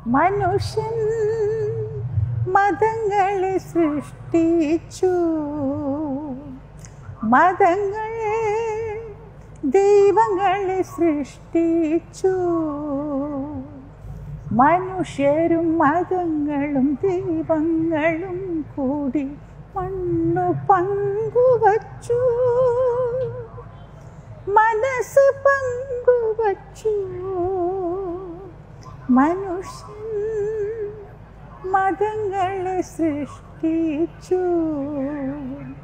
മനുഷ്യൻ മതങ്ങളെ സൃഷ്ടിച്ചു മതങ്ങൾ ദൈവങ്ങളെ സൃഷ്ടിച്ചു മനുഷ്യരും മതങ്ങളും ദൈവങ്ങളും കൂടി മണ്ണു പങ്കുവച്ചു മനസ്സ് പങ്കുവച്ചു മനുഷ്യൻ മതങ്ങളെ സൃഷ്ടിച്ചു